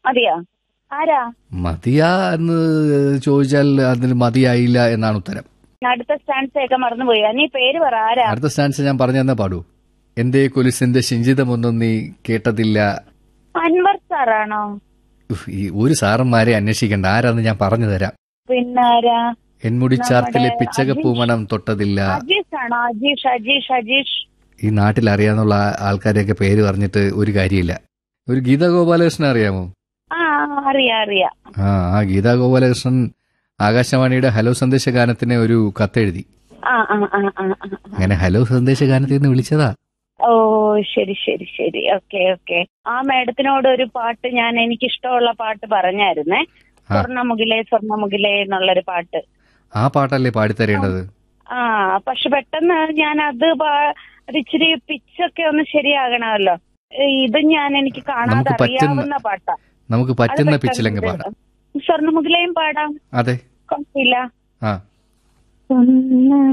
മതിയോ ആരാ മതിയാ എന്ന് ചോദിച്ചാൽ അതിന് മതിയായില്ല എന്നാണ് ഉത്തരം അടുത്ത സ്റ്റാൻസ് ഒക്കെ മറന്നുപോയി നീ പേര് പറ ആരാ അടുത്ത സ്റ്റാൻസ് ഞാൻ പറഞ്ഞു തന്നെ പാടൂ എന്തേ കൊലുസിന്റെ ശിഞ്ചിതമൊന്നും നീ കേട്ടതില്ല അൻവർ സാറാണോ ഉഫ്, ഈ ഒരു സാറന്മാരെ അന്വേഷിക്കണ്ട ആരാന്ന് ഞാൻ പറഞ്ഞു തരാം പിന്നാരാ എൻമുടിച്ചാർത്തിലെ നമ്മുടെ പിച്ചകപ്പൂമണം തൊട്ടതില്ല അജീഷ് ആണോ അജീഷ് അജീഷ് അജീഷ് ഈ നാട്ടിൽ അറിയാന്നുള്ള ആൾക്കാരെയൊക്കെ പേര് പറഞ്ഞിട്ട് ഒരു കാര്യമില്ല ഒരു ഗീതാ ഗോപാലകൃഷ്ണൻ അറിയാമോ ആ അറിയാം അറിയാം ആ ആ ഗീതാ ഗോപാലകൃഷ്ണൻ ആകാശവാണിയുടെ ഹലോ സന്ദേശ ഗാനത്തിന് ഒരു കത്തെഴുതി ആ ആ ആ ആ ആ. അങ്ങനെ ഹലോ സന്ദേശ ഗാനത്തിൽ നിന്ന് വിളിച്ചതാ ഓ ശരി ശരി ശരി ഓക്കെ ഓക്കെ ആ മേഡത്തിനോട് ഒരു പാട്ട് ഞാൻ എനിക്ക് ഇഷ്ടമുള്ള പാട്ട് പറഞ്ഞായിരുന്നേ ആ. സ്വർണ്ണമുകിലേ സ്വർണ്ണമുകിലേ എന്നുള്ളൊരു പാട്ട് ആ പാട്ടല്ലേ പാടിത്തരേണ്ടത് ആ പക്ഷെ പെട്ടെന്ന് ഞാൻ അത് പാ- അത് ഇച്ചിരി പിച്ചൊക്കെ ഒന്ന് ശരിയാകണമല്ലോ ഏ, ഇത് ഞാൻ എനിക്ക് കാണാതെ നമുക്ക് പറ്റുന്ന- അറിയാവുന്ന പാട്ടാ നമുക്ക് അത് പറ്റുന്ന പെട്ടെന്ന് പിച്ചിലങ്ങ് പാടാം സ്വർണ്ണമുകിലയും പാടാം അതെ കുഴപ്പമില്ല ആ സ്വർണ്ണ